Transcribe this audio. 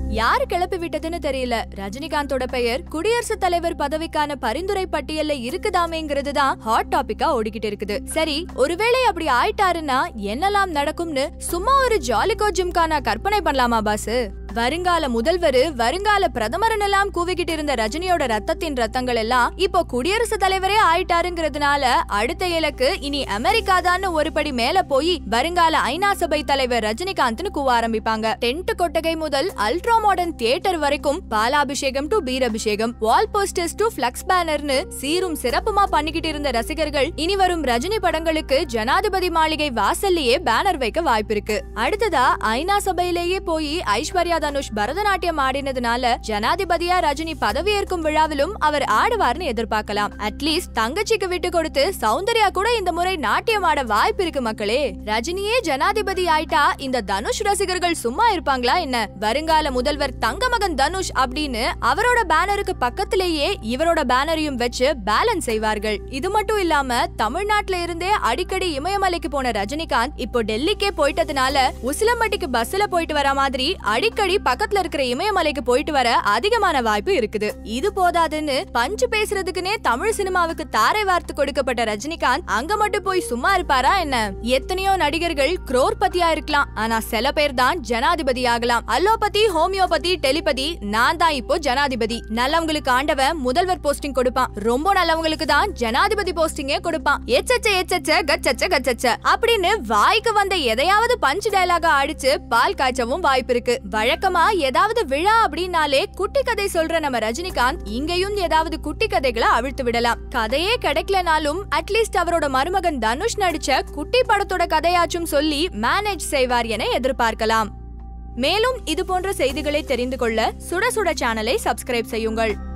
யாரு கிளப்பி விட்டதுன்னு தெரியல ரஜினிகாந்தோட பெயர் குடியரசுத் தலைவர் பதவிக்கான பரிந்துரை பட்டியல்ல இருக்குதாமேங்கிறது தான் ஹாட் டாபிக்கா ஓடிக்கிட்டு இருக்குது சரி ஒருவேளை அப்படி ஆயிட்டாருன்னா என்னெல்லாம் நடக்கும்னு சும்மா ஒரு ஜாலிகோ ஜிம்கானா கற்பனை பண்ணலாமா பாசு வருங்கால முதல்வர் வருங்கால பிரதமர்னு எல்லாம் கூவிக்கிட்டு இருந்த ரஜினியோட ரத்தத்தின் ரத்தங்கள் எல்லாம் இப்போ குடியரசுத் தலைவரே ஆயிட்டாருங்கிறதுனால அடுத்த இலக்கு இனி அமெரிக்கா தான் ஒரு படி மேல போய் வருங்கால ஐநா சபை தலைவர் ரஜினிகாந்த்னு கூவ ஆரம்பிப்பாங்க டென்ட் கொட்டகை முதல் அல்ட்ரா மாடர்ன் தியேட்டர் வரைக்கும் பாலாபிஷேகம் டு பீரபிஷேகம் வால் போஸ்டர்ஸ் டு பிளக்ஸ் பேனர்னு சீரும் சிறப்புமா பண்ணிக்கிட்டு இருந்த ரசிகர்கள் இனி வரும் ரஜினி படங்களுக்கு ஜனாதிபதி மாளிகை வாசல்லையே பேனர் வைக்க வாய்ப்பிருக்கு அடுத்ததா ஐநா சபையிலேயே போய் ஐஸ்வர்யா தனுஷ் பரதநாட்டியம் ஆடினதுனால ஜனாதிபதியா ரஜினி பதவியேற்கும் விழாவிலும் அவர் ஆடுவார்னு எதிர்பார்க்கலாம் அட்லீஸ்ட் தங்கச்சிக்கு விட்டு கொடுத்து சௌந்தர்யா கூட இந்த முறை நாட்டியம் ஆட வாய்ப்பு இருக்கு மக்களே ரஜினியே ஜனாதிபதி ஆயிட்டா இந்த தனுஷ் ரசிகர்கள் சும்மா இருப்பாங்களா என்ன வருங்கால முதல்வர் தங்கமகன் தனுஷ் அப்படின்னு அவரோட பேனருக்கு பக்கத்திலேயே இவரோட பேனரையும் வச்சு பேலன்ஸ் செய்வார்கள் இது மட்டும் இல்லாம தமிழ்நாட்டுல இருந்தே அடிக்கடி இமயமலைக்கு போன ரஜினிகாந்த் இப்போ டெல்லிக்கே போயிட்டதுனால உசிலம்பட்டிக்கு பஸ்ல போயிட்டு வர மாதிரி அடிக்கடி பக்கத்துல இருக்கிற இமயமலைக்கு போயிட்டு வர அதிகமான வாய்ப்பு இருக்குது இது போதாதுன்னு பஞ்சு பேசுறதுக்குனே தமிழ் சினிமாவுக்கு தாரை வார்த்து கொடுக்கப்பட்ட ரஜினிகாந்த் அங்க மட்டும் போய் சும்மா இருப்பாரா என்ன எத்தனையோ நடிகர்கள் குரோர்பதியா இருக்கலாம் ஆனா சில பேர் தான் ஜனாதிபதி ஆகலாம் அலோபதி ஹோமியோபதி டெலிபதி நான் தான் இப்போ ஜனாதிபதி நல்லவங்களுக்கு ஆண்டவன் முதல்வர் போஸ்டிங் கொடுப்பான் ரொம்ப நல்லவங்களுக்கு தான் ஜனாதிபதி போஸ்டிங்கே கொடுப்பான் எச்சச்ச எச்சச்ச கச்சச்ச கச்சச்ச அப்படின்னு வாய்க்கு வந்த எதையாவது பஞ்ச் டயலாக அடிச்சு பால் காய்ச்சவும் வாய்ப்பு இருக்கு வழக்கமா ஏதாவது விழா அப்படின்னாலே குட்டி கதை சொல்ற நம்ம ரஜினிகாந்த் இங்கேயும் ஏதாவது குட்டி கதைகளை அவிழ்த்து விடலாம் கதையே கிடைக்கலனாலும் அட்லீஸ்ட் அவரோட மருமகன் தனுஷ் நடிச்ச குட்டி படத்தோட கதையாச்சும் சொல்லி மேனேஜ் செய்வார் என எதிர்பார்க்கலாம் மேலும் இது போன்ற செய்திகளை தெரிந்து கொள்ள சுட சுட சேனலை சப்ஸ்கிரைப் செய்யுங்கள்